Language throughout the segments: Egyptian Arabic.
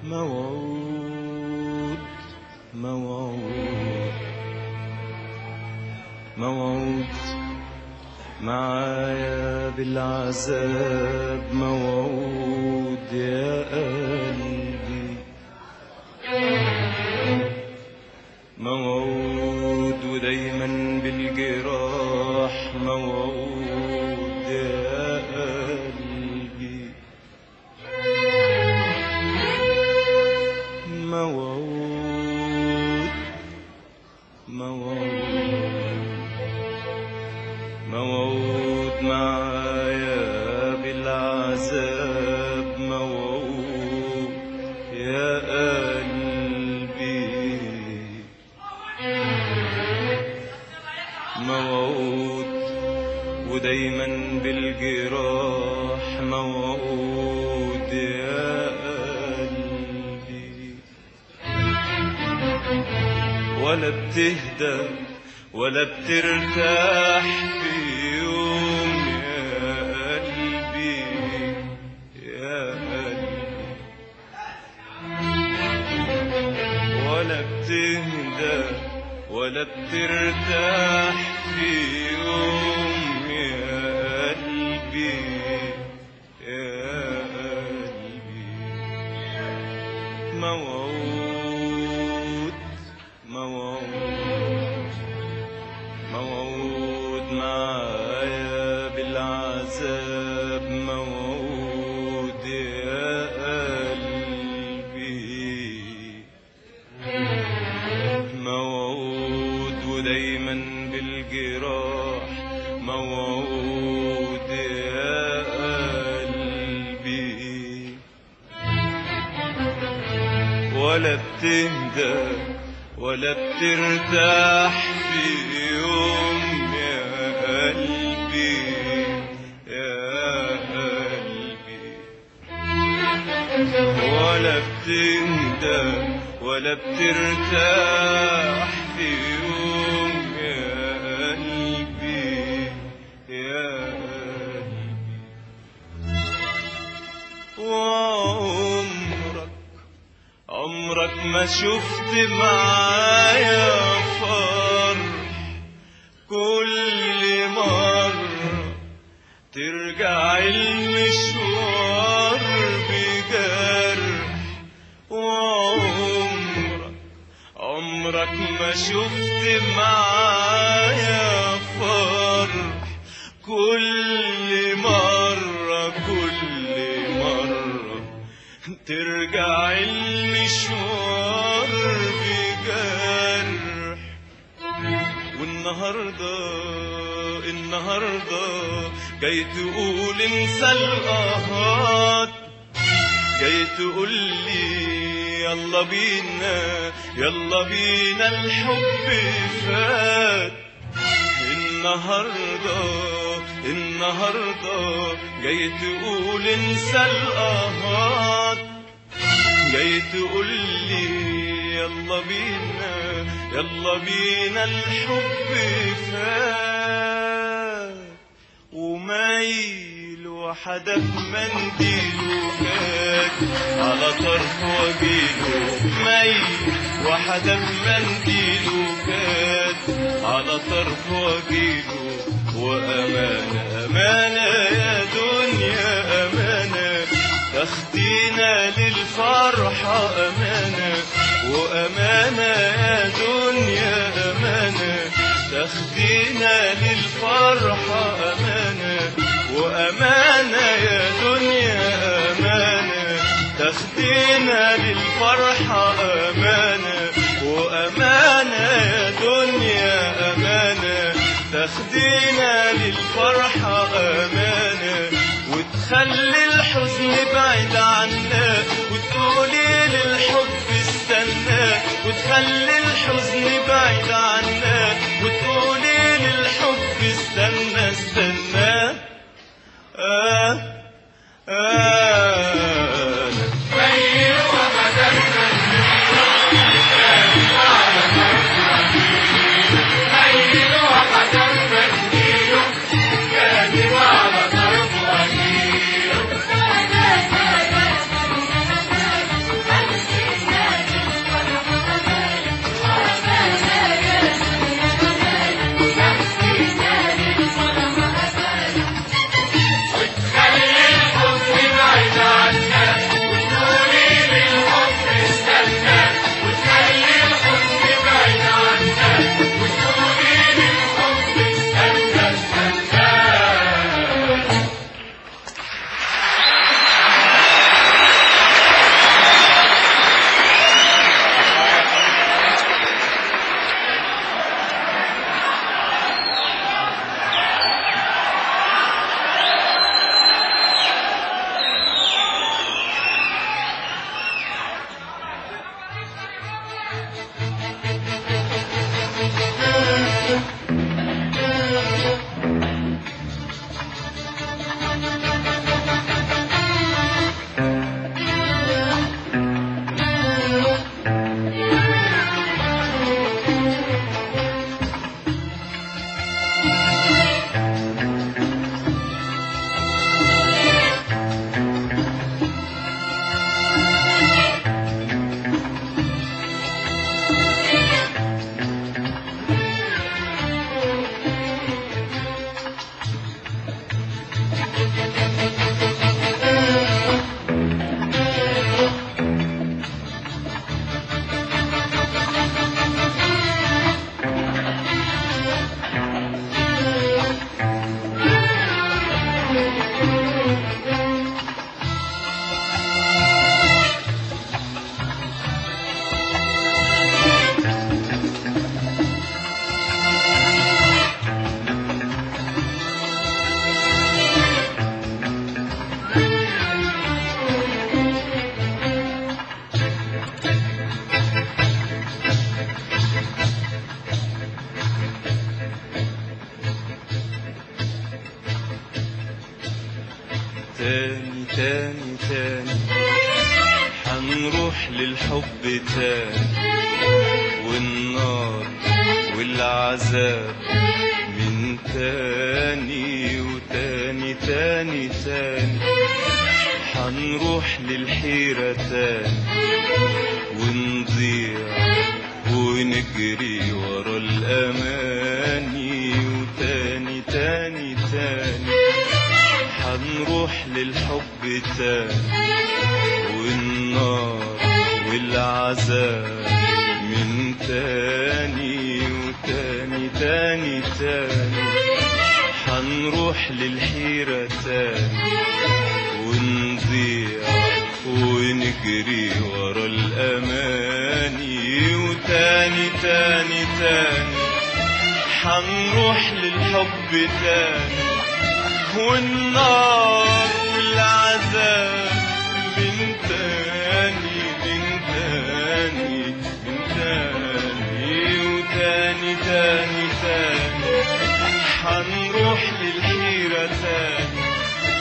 موعود موعود موعود معايا بالعذاب موعود يا قلبي موعود ودايما بالجراح موعود يا قلبي موعود موعود موعود معايا بالعذاب موعود يا قلبي موعود ودايما بالجراح موعود يا قلبي ولا بتهدى ولا بترتاح في يوم يا قلبي يا قلبي ولا بتهدى ولا بترتاح في يوم يا قلبي يا قلبي موعود موعود موعود معايا بالعذاب موعود يا قلبي موعود ودايما بالجراح موعود يا قلبي ولا بتهدى ولا بترتاح في يوم يا قلبي يا قلبي ولا بتهدى ولا بترتاح في يوم يا قلبي يا قلبي وعمرك عمرك ما شفت معايا فرح كل مرة ترجع المشوار بجرح وعمرك عمرك ما شفت معايا فرح كل مرة كل مرة ترجع المشوار بجرح والنهاردة النهاردة جاي تقول انسى القهات جاي تقول لي يلا بينا يلا بينا الحب فات النهاردة النهاردة جاي تقول انسى القهات جاي تقول لي يلا بينا يلا بينا الحب فات ومايل وحدف منديله كات على طرف وجيله مايل وحدف منديله كات على طرف وجيله وأمانة أمانة يا دنيا أمانة تاخدينا للفرحة أمانة وأمانة يا دنيا أمانة تاخدينا للفرحة أمانة وأمانة يا دنيا أمانة تاخدينا للفرحة أمانة وأمانة يا دنيا أمانة تاخدينا للفرحة أمانة وتخلي الحزن بعيد عنا وتقولي للحب استنى وتخلي الحزن بعيد عنا وتقولي للحب استنى استنى آه آه Thank you. حنروح للحب تاني والنار والعذاب من تاني وتاني تاني تاني حنروح للحيرة تاني ونضيع ونجري ورا الأماني وتاني تاني تاني حنروح للحب تاني والنار والعذاب من تاني وتاني تاني تاني حنروح للحيرة تاني ونضيع ونجري ورا الأماني وتاني تاني تاني حنروح للحب تاني والنار والعذاب من تاني من تاني من تاني وتاني تاني تاني حنروح للحيرة تاني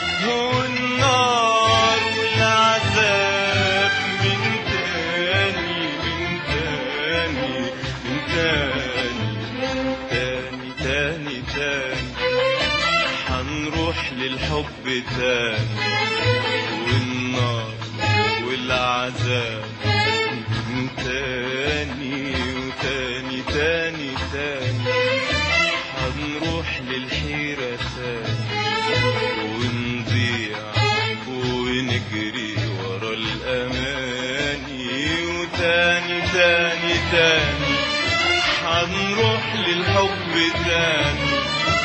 والنار والعذاب من تاني من تاني من تاني تاني تاني تاني حنروح للحب تاني والنار والعذاب من تاني وتاني تاني تاني حنروح للحيرة تاني ونضيع ونجري ورا الأماني وتاني تاني تاني حنروح للحب تاني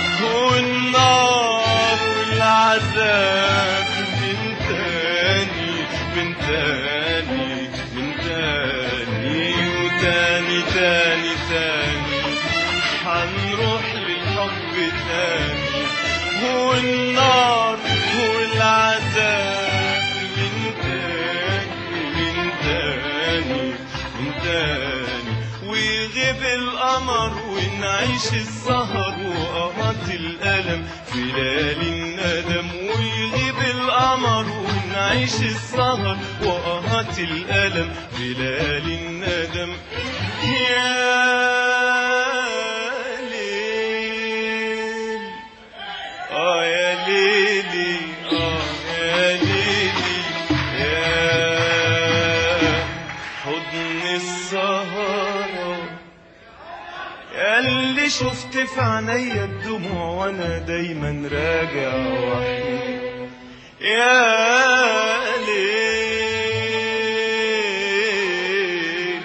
والنار والعذاب من تاني من تاني من تاني وتاني تاني تاني حنروح للحب تاني والنار والعذاب من تاني من تاني من تاني ويغيب القمر ونعيش السهر وقمط الألم في ليالي الندم ويغيب القمر ونعيش السهر وقمط الألم في ليالي الندم يا ليل آه يا ليلي آه يا ليلي يا حضن السهرة يا اللي شفت في عينيا الدموع وانا دايما راجع وحيد يا ليل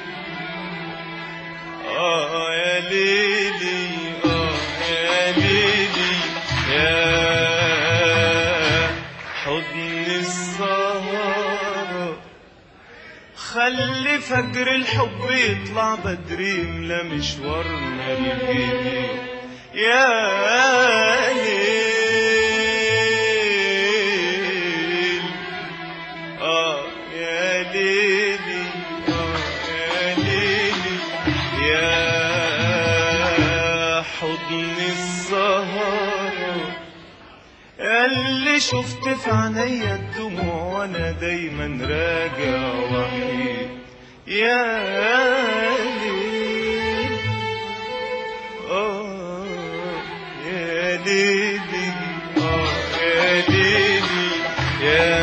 آه يا ليلي آه يا ليلي يا حضن السهرة خلي فجر الحب يطلع بدري يملى مشوارنا الجديد يا ليل آه يا ليلي آه يا ليلي يا حضن السهرة اللي شفت في عينيا الدموع وانا دايما راجع وحيد يا ليل آه يا ليلي آه يا ليلي يا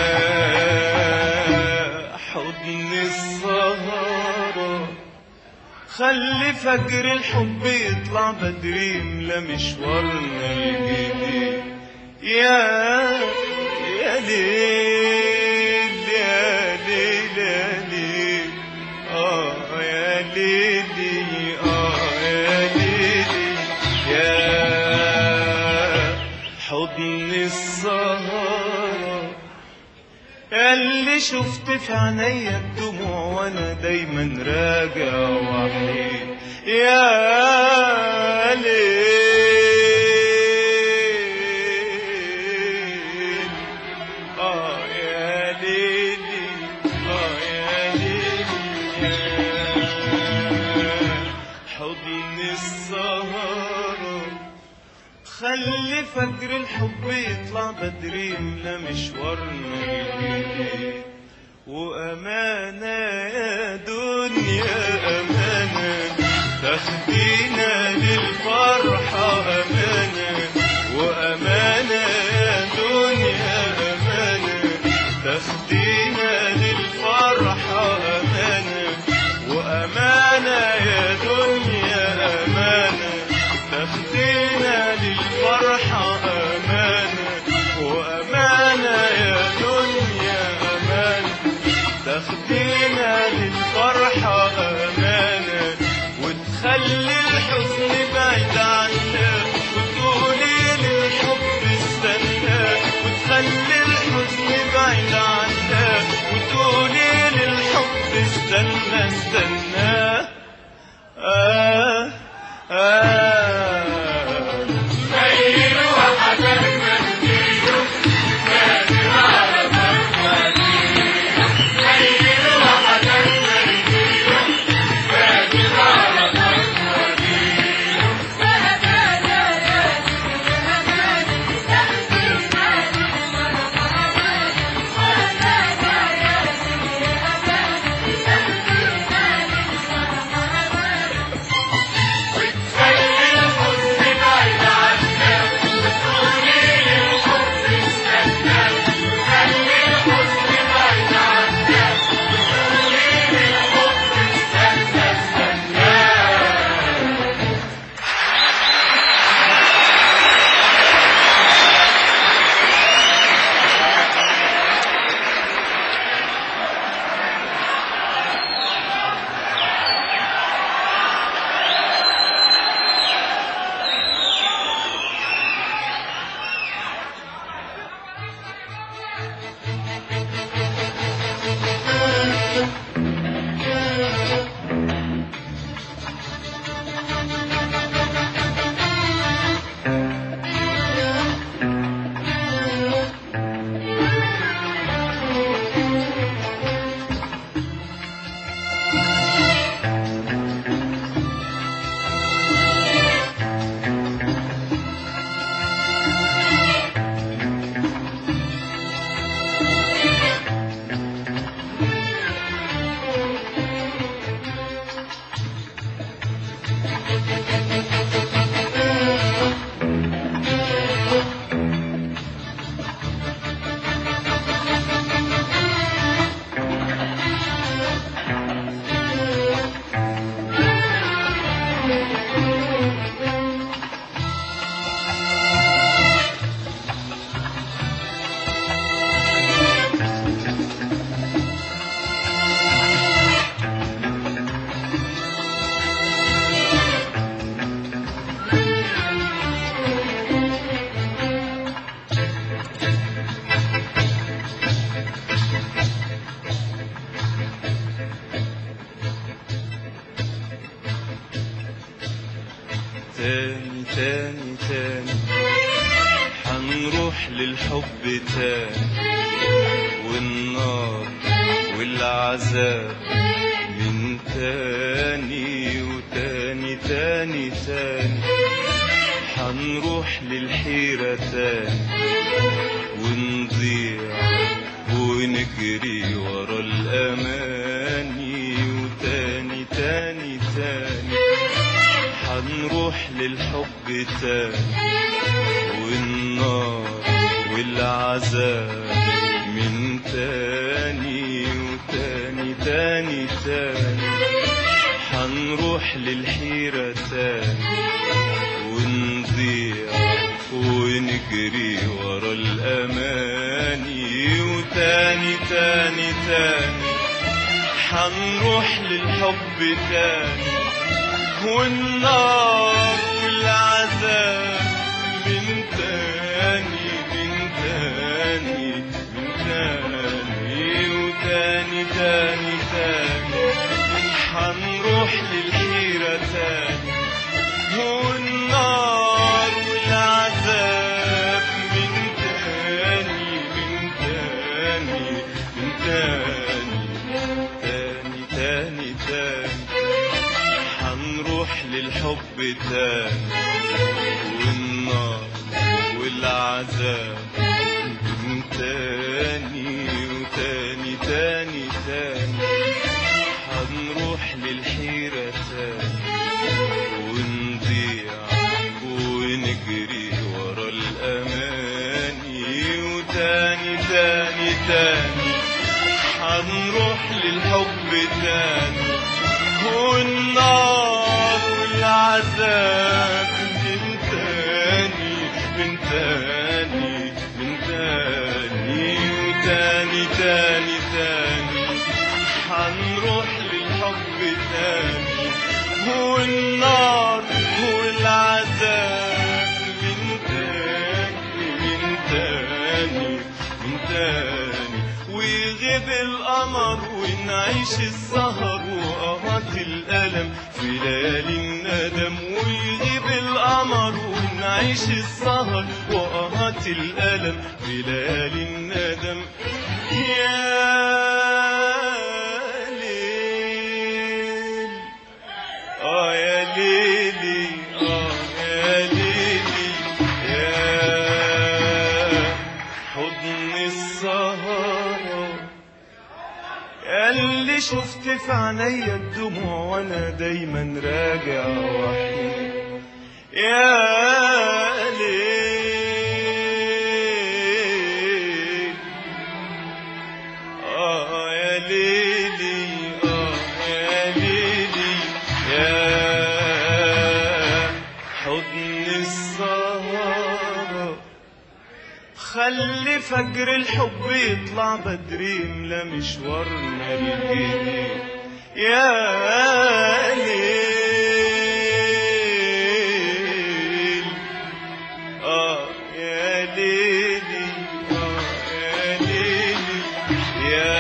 حضن السهرة خلي فجر الحب يطلع بدري يملى مشوارنا الجديد يا يا ليل يا ليل يا ليل اه يا ليلي اه يا ليلي يا حضن السهرة اللي شفت في عينيا الدموع وانا دايما راجع وحيد يا ليل اه يا ليلي اه يا ليلي يا حضن السهرة خلي فجر الحب يطلع بدري يملى مشوارنا الجديد وأمانة يا دنيا أمانة تاخدينا للفرحة أمانة وأمانة يا دنيا أمانة تاخدينا للفرحة أمانة وأمانة يا دنيا أمانة تاخدينا للفرحة أمانة وأمانة يا دنيا أمانة تاخدينا للفرحة أمانة وتخلي الحزن بعيد عنا وتقولي للحب استنى وتخلي الحزن بعيد عنا وتقولي للحب استنى استنى آه آه تاني تاني تاني حنروح للحب تاني والنار والعذاب من تاني وتاني تاني تاني حنروح للحيرة تاني ونضيع ونجري ورا الأماني وتاني تاني تاني حنروح للحب تاني والنار والعذاب من تاني وتاني تاني تاني حنروح للحيرة تاني ونضيع ونجري ورا الأماني وتاني تاني تاني حنروح للحب تاني والنار والعذاب من تاني من تاني من تاني وتاني تاني تاني حنروح للحيرة تاني والنار والعذاب من تاني من تاني من تاني تاني تاني تاني حنروح للحب تاني والنار والعذاب من تاني وتاني تاني تاني هنروح للحيرة تاني ونضيع ونجري ورا الأماني وتاني تاني تاني هنروح للحب تاني والنار والعذاب من تاني من تاني من تاني وتاني تاني تاني هنروح للحب تاني والنار والعذاب من تاني من تاني من تاني ويغيب القمر ونعيش السهر وقهات الألم في ليالي الندم ويغيب القمر ونعيش السهر وقهات الألم في ليالي الندم يا ليل اه يا ليلي اه يا ليلي يا حضن السهرة اللي شفت في عينيا الدموع وانا دايما راجع وحيد يا ليل آه يا ليلي آه يا ليلي يا حضن السهرة خلي فجر الحب يطلع بدري يملى مشوارنا الجديد يا ليل آه يا ليلي آه يا ليلي يا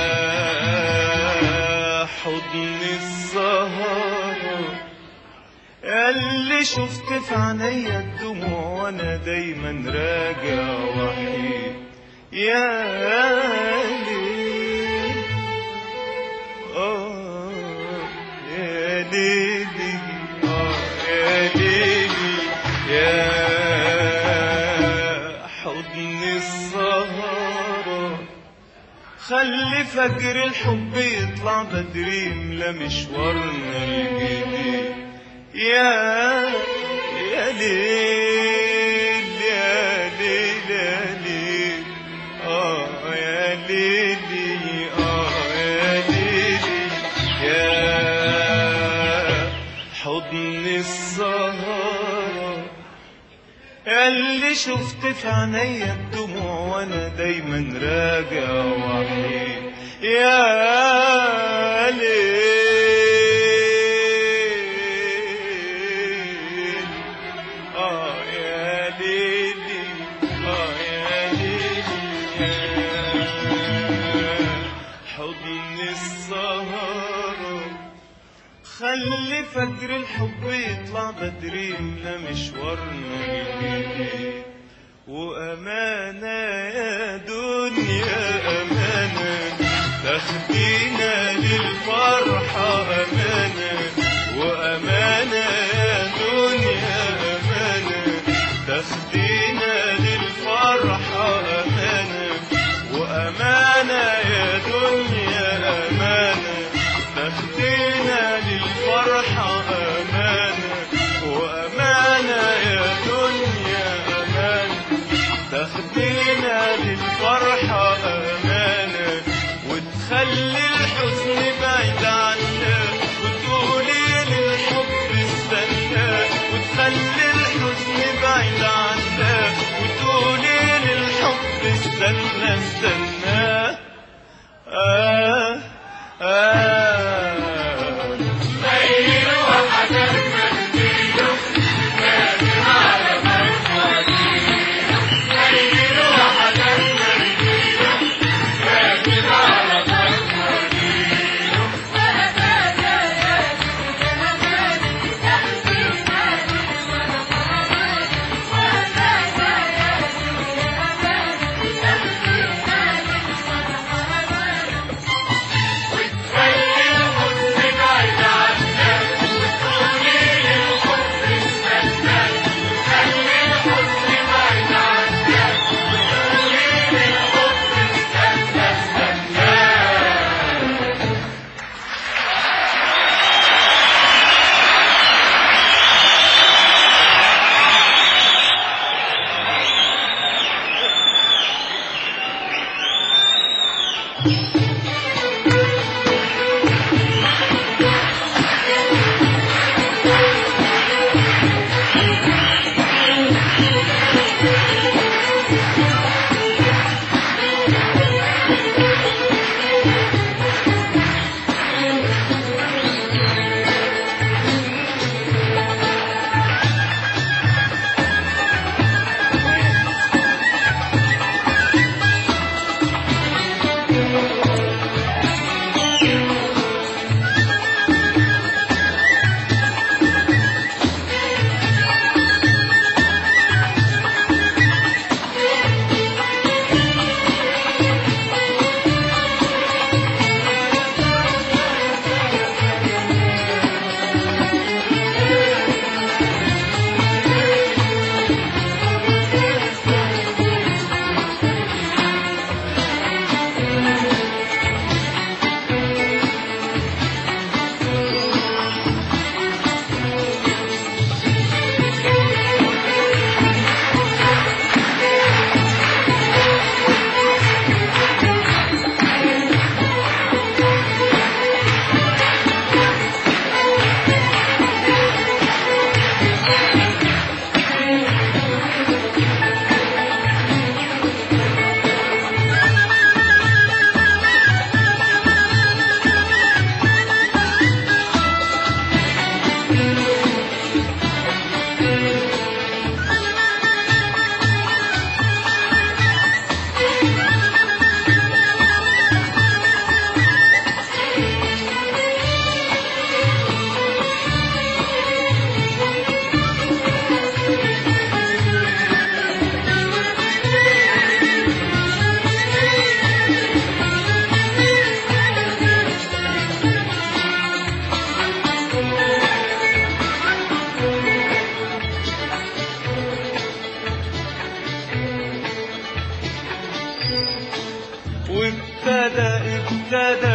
حضن السهرة اللي شفت في عينيا الدموع وانا دايما راجع وحيد يا ليل آه يا ليلي آه يا ليلي يا حضن السهرة خلي فجر الحب يطلع بدري يملى مشوارنا الجديد يا يا ليل يا ليل يا ليل اه يا ليلي اه يا ليلي يا حضن السهرة اللي شفت في عينيا الدموع وانا دايما راجع وحيد يا ليل اه يا ليلي اه يا ليلي يا حضن السهره خلي فجر الحب يطلع بدري يملى مشوارنا الجديد وأمانة يا دنيا أمانة تاخدينا للفرحة أمانة وأمانة يا دنيا أمانة تاخدينا للفرحة أمانة وأمانة يا دنيا أمانة تاخدينا للفرحة أمانة وأمانة يا دنيا أمانة تاخدينا للفرحة أمانة وتخلي الحزن بعيد عنا وتقولي للحب استنى وتخلي الحزن بعيد عنا وتقولي للحب استنى استنى آه آه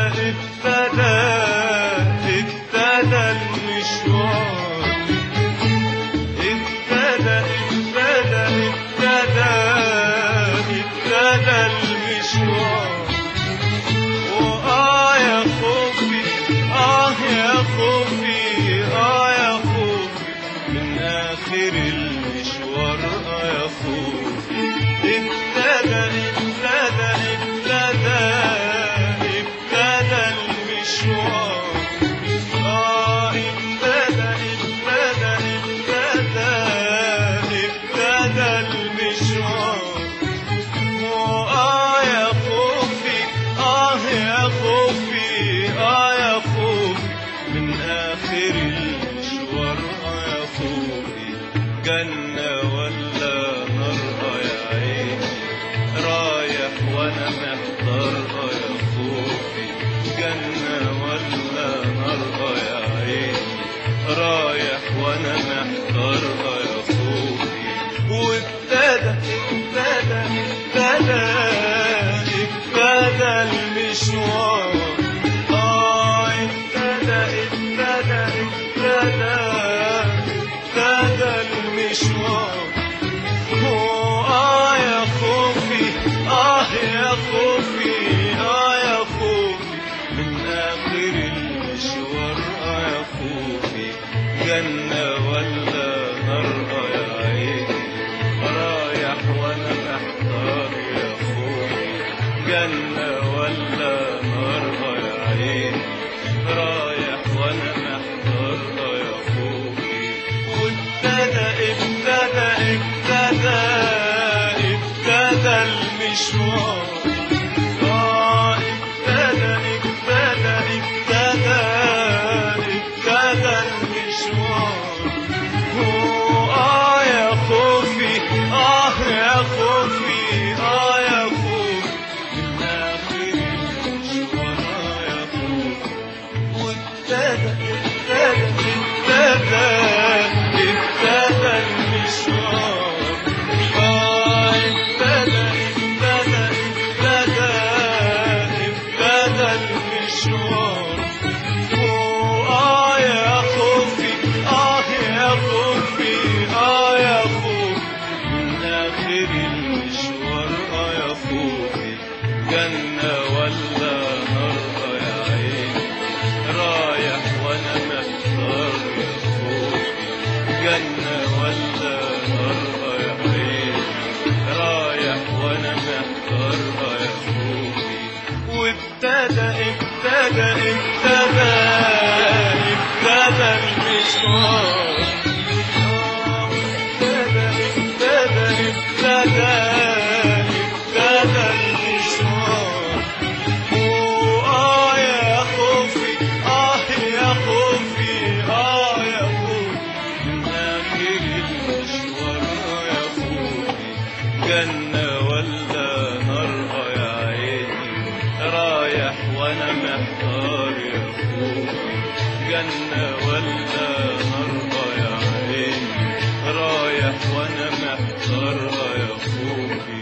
ابتدى ابتدى المشوار ابتدى ابتدى ابتدى ابتدى المشوار وآه يا خوفي آه يا خوفي آه يا خوفي من آخر المشوار آه يا خوفي ابتدى ابتدى ابتدى ابتدى المشوار آه ابتدى ابتدى ابتدى ابتدى المشوار آه يا خوفي آه يا خوفي آه يا خوفي من آخر المشوار آه يا خوفي جنة ولا نار آه يا عيني رايح وأنا محتار آه يا خوفي جنة ولا نار آه يا عيني رايح وأنا محتار آه يا خوفي وابتدى ابتدى ابتدى ابتدى المشوار آه ابتدى ابتدى ابتدى ابتدى المشوار آه يا خوفي آه يا خوفي آه يا خوفي من آخر المشوار آه يا خوفي جنة ولا نار آه يا عيني رايح وأنا محتار يا خوفي جنة ولا نار آه يا عيني رايح وأنا محتار آه يا خوفي وابتدى ابتدى ابتدى ابتدى المشوار آه ابتدى ابتدى ابتدى ابتدى المشوار آه يا خوفي آه يا خوفي آه يا خوفي من آخر المشوار آه يا خوفي وابتدى ابتدى ابتدى ابتدى المشوار آه ابتدى ابتدى ابتدى ابتدى المشوار آه يا خوفي آه يا خوفي آه يا خوفي من آخر المشوار آه يا خوفي جنة ولا نار آه يا عيني رايح وأنا محتار يا خوفي جنة ولا نار آه يا عيني رايح وأنا محتار آه يا خوفي وابتدى ابتدى ابتدى ابتدى المشوار ابتدى ابتدى ابتدى ابتدى المشوار آه يا خوفي آه يا خوفي آه يا خوفي من آخر المشوار آه يا خوفي جنة ولا نار آه يا عيني رايح وأنا محتار يا خوفي جنة ولا نار آه يا عيني رايح وأنا محتار آه يا خوفي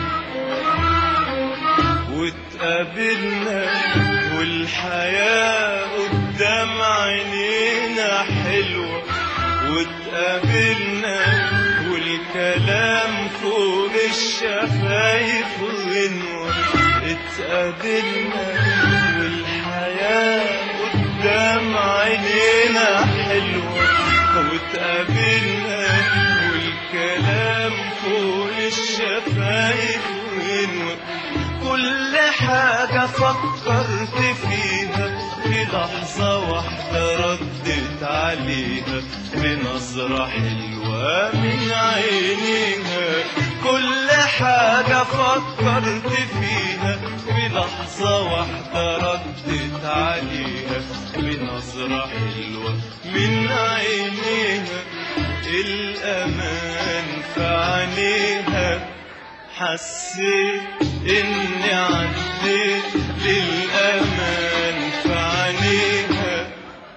واتقابلنا والحياة قدام عينينا حلوة واتقابلنا والكلام فوق الشفايف غنوة اتقابلنا والحياة قدام عينينا حلوة واتقابلنا والكلام فوق الشفايف غنوة كل حاجة فكرت فيها في لحظة واحدة ردت عليها بنظرة حلوة من عينيها كل حاجة فكرت فيها في لحظة واحدة ردت عليها بنظرة حلوة من عينيها الأمان في عينيها حسيت إني عديت للأمان في عينيها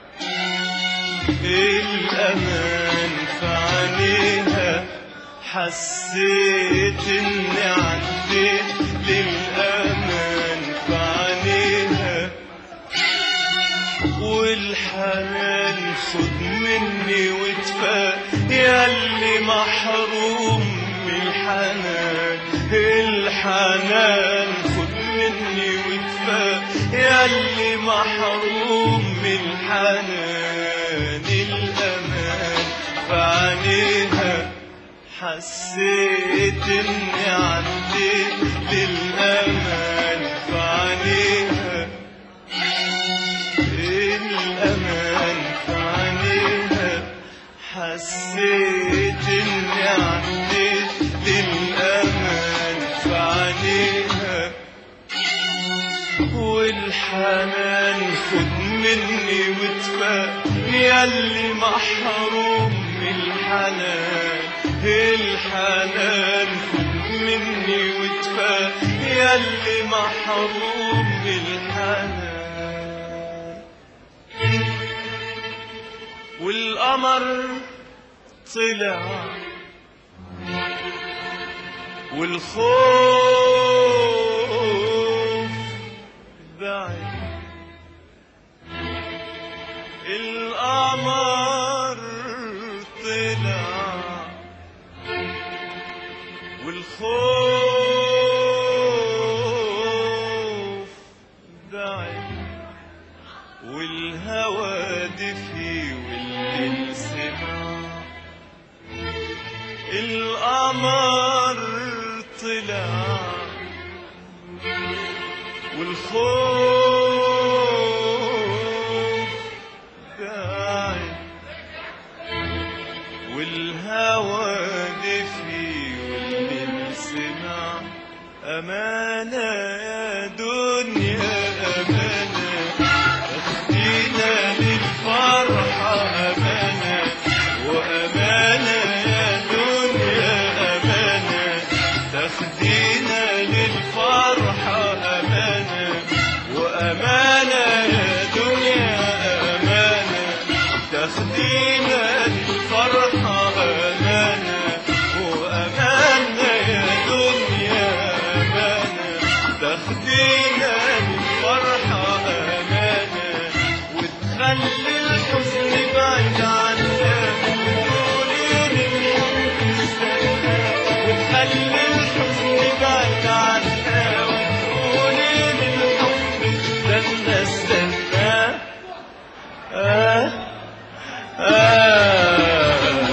الأمان في عينيها حسيت إني عديت للأمان في عينيها والحنان خد مني وادفى ياللي محروم من الحنان الحنان خد مني وادفى ياللي محروم من الحنان الأمان فعنيها حسيت اني عديت للأمان فعنيها الأمان فعنيها حسيت اني عديت للأمان فعنيها والحنان خد مني وادفى ياللي محروم من الحنان الحنان خد مني وادفى ياللي محروم من الحنان والقمر طلع والخوف بعد القمر طلع والخوف بعد والهوى دفي والليل سمع القمر طلع والخوف بعد والهوى دفي والليل سمع أمانة يا دنيا أمانة أخدينا للفرحة أمانة وأمانة يا دنيا أمانة تاخدينا للفرحة أمانة وأمانة يا دنيا أمانة تاخدينا للفرحة أمانة وأمانة يا دنيا أمانة تاخدينا للفرحة أمانة وتخلي الحزن بعيد عنا وتقولي للحب استنى وتخلي الحزن بعيد عنا وتقولي للحب استنى استنى آه آه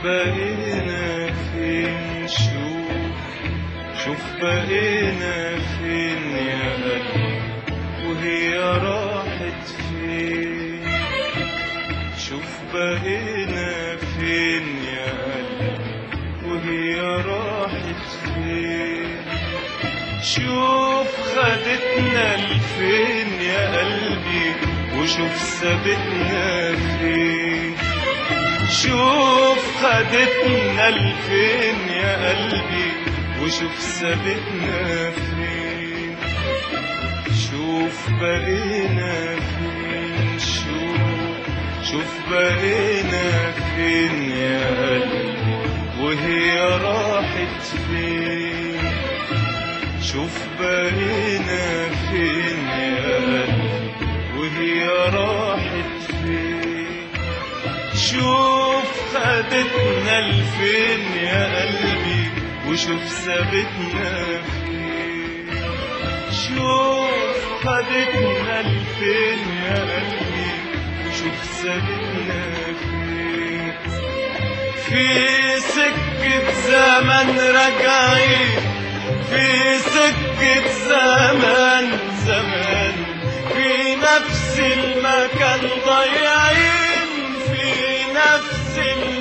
بقينا فين شوف شوف بقينا فين يا قلبي وهي راحت فين شوف بقينا فين يا قلبي وهي راحت فين شوف خدتنا لفين يا قلبي وشوف سابتنا فين شوف خدتنا لفين يا قلبي وشوف سابتنا فين شوف بقينا فين شوف شوف بقينا فين يا قلبي وهي راحت فين شوف بقينا فين يا قلبي وهي راحت فين شوف خدتنا لفين يا قلبي وشوف سابتنا فين شوف خدتنا لفين يا قلبي وشوف سابتنا فين في سكة زمن راجعين في سكة زمان زمان في نفس المكان ضايعين في نفس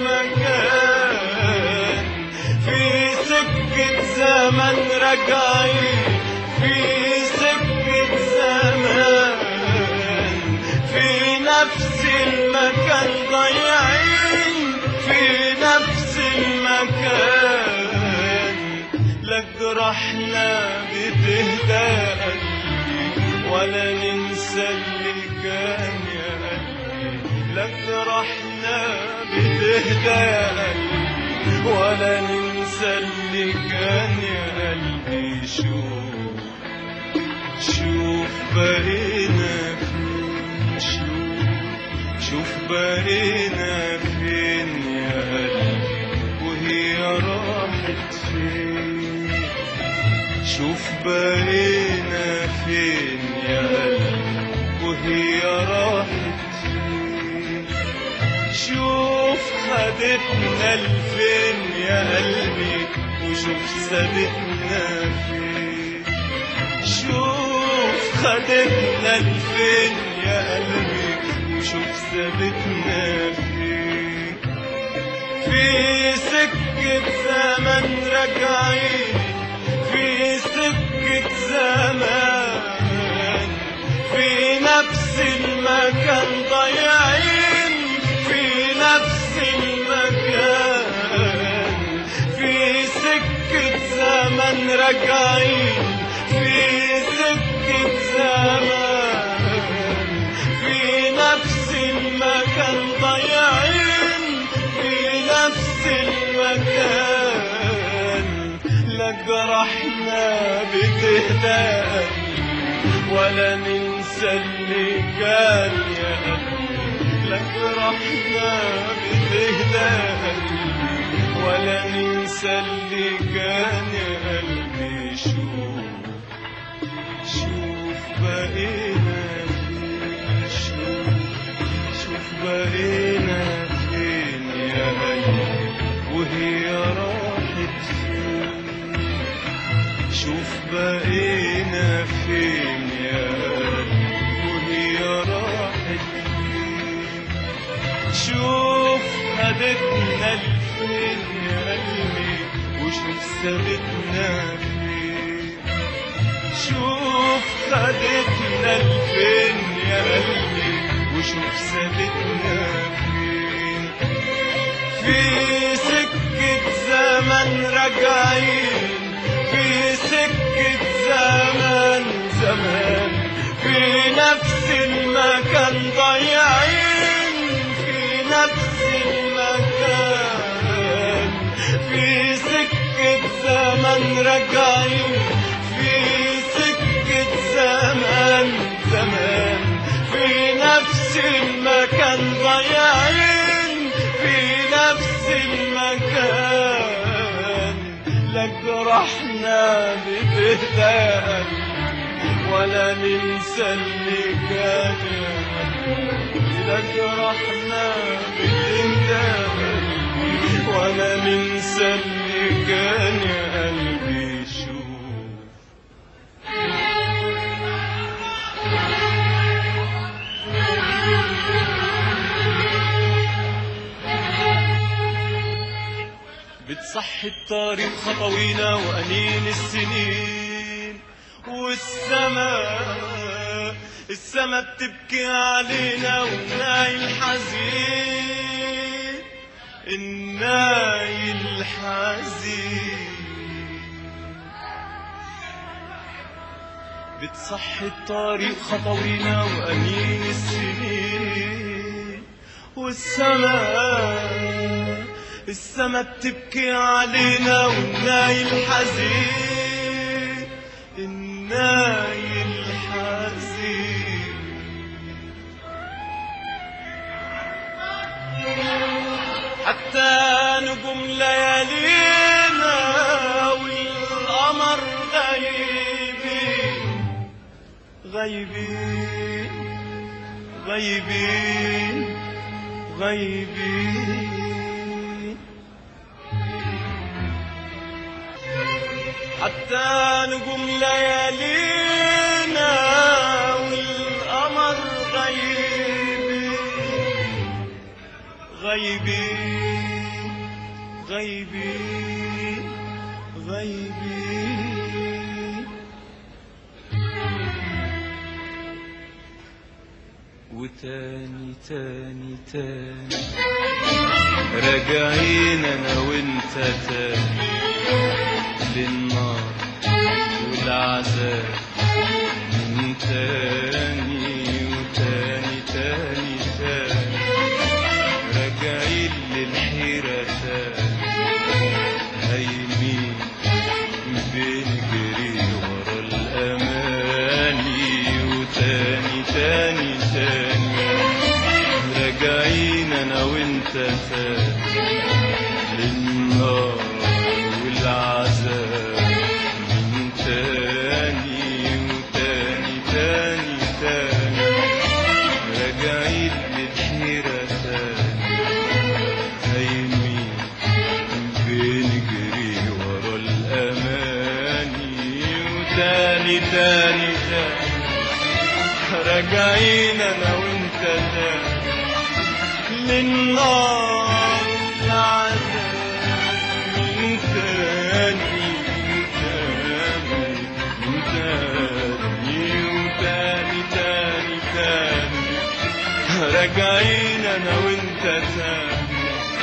المكان في سكة زمن راجعين في سكة زمان في نفس المكان ضايعين في نفس المكان لا جرحنا بتهدى قلبي ولا ننسى اللي كان يا قلبي لا جرحنا بتهدى يا قلبي ولا ننسى اللي كان يا قلبي شوف شوف بقينا فين شوف شوف بقينا فين يا قلبي وهي راحت فين شوف بقينا فين يا قلبي وهي راحت فين شوف خدتنا لفين يا قلبي وشوف سابتنا فين شوف خدتنا لفين يا قلبي وشوف سابتنا فين في سكة زمن راجعين في سكة زمان في نفس المكان ضايعين في نفس المكان في سكة زمن راجعين في سكة زمان في نفس المكان ضايعين في نفس المكان لا جرحنا بتهدى ولا ننسى اللي كان يا قلبي لا جرحنا بتهدى ولا ننسى اللي كان يا قلبي شوف شوف بقينا فين شوف شوف بقينا فين يا قلبي وهي راحت فين شوف بقينا فين يا قلبي وهي راحت فين شوف خدتنا لفين يا قلبي وشوف سابتنا فين شوف خدتنا لفين يا قلبي وشوف سابتنا فين في سكة زمن راجعين في سكة زمان زمان في نفس المكان ضايعين في نفس المكان في سكة زمن راجعين في سكة زمان زمان في نفس المكان ضايعين في نفس المكان لا جرحنا بتهدى ولا ننسى اللي كان لا جرحنا بتهدى وانا ننسى اللي كان يا قلبي يشوف بتصحي الطريق خطوينا وأنين السنين والسماء السما بتبكي علينا والناي الحزين الناي الحزين بتصحي الطريق خطوينا وأنين السنين والسماء السما بتبكي علينا والناي الحزين الناي الحزين حتى نجوم ليالينا والقمر غايبين غايبين غايبين غايبين حتى نجوم ليالينا والقمر غايبين غايبين غايبين غايبين وتاني تاني تاني راجعين انا وانت تاني للنار والعذاب من تاني وتاني تاني تاني راجعين للحيرة تاني هايمين بنجري ورا الأماني وتاني تاني تاني راجعين أنا وأنت تاني للنار والعذاب من تاني وتاني تاني تاني راجعين للحيرة تاني هايمين بنجري ورا الأماني وتاني تاني تاني راجعين أنا وأنت تاني للنار العذاب من تاني من تاني من تاني وتاني تاني تاني راجعين أنا وأنت تاني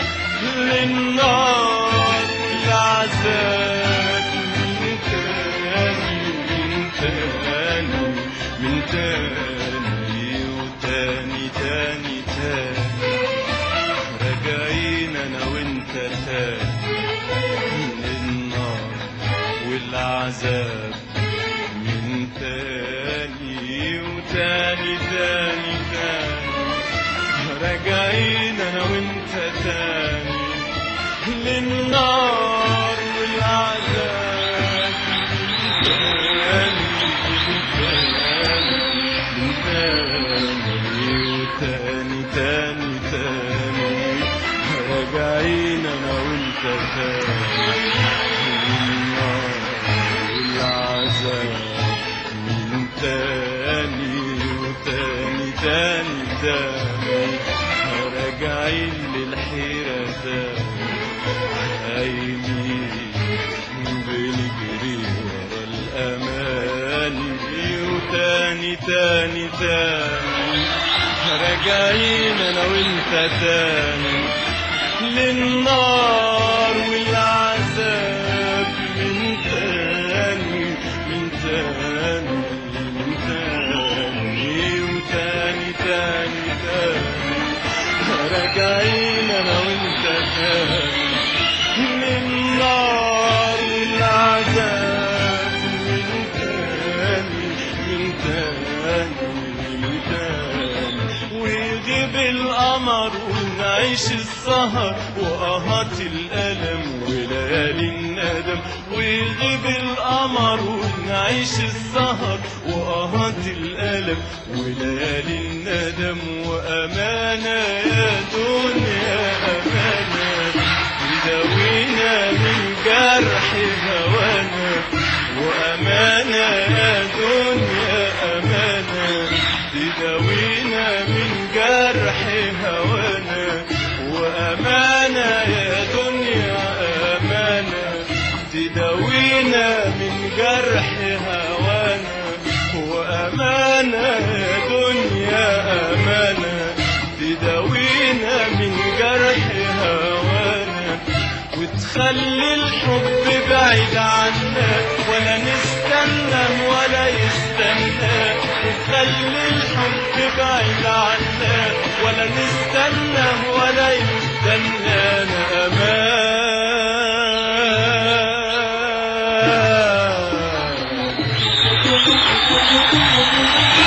للنار العذاب من تاني من تاني من تاني وتاني تاني تاني راجعين انا وانت تاني للنار والعذاب من تاني وتاني تاني تاني راجعين انا وانت تاني للنار والعذاب تاني تاني تاني وتاني تاني تاني راجعين انا وانت تاني للنار والعذاب من تاني وتاني تاني تاني راجعين للحيرة تاني هايمين بنجري ورا الأماني وتاني تاني تاني راجعين أنا وأنت تاني للنار والعذاب من تاني من تاني من تاني وتاني تاني تاني راجعين أنا وأنت تاني للنار والعذاب من تاني من تاني من تاني ويغيب القمر ونعيش السهر وقهات الألم وليالي الندم ويغيب القمر ونعيش السهر وقهات الألم وليالي الندم وأمانة يا دنيا أمانة جرح هوانا وأمانة يا دنيا أمانة تداوينا من جرح هوانا وأمانة يا دنيا أمانة تداوينا من جرح هوانا وأمانة يا دنيا أمانة تداوينا من جرح هوانا وتخلي الحب بعيد عنا ولا نستنى ولا يستنى وتخلي الحب بعيد عنا ولا نستنى ولا يستنى أنا أمان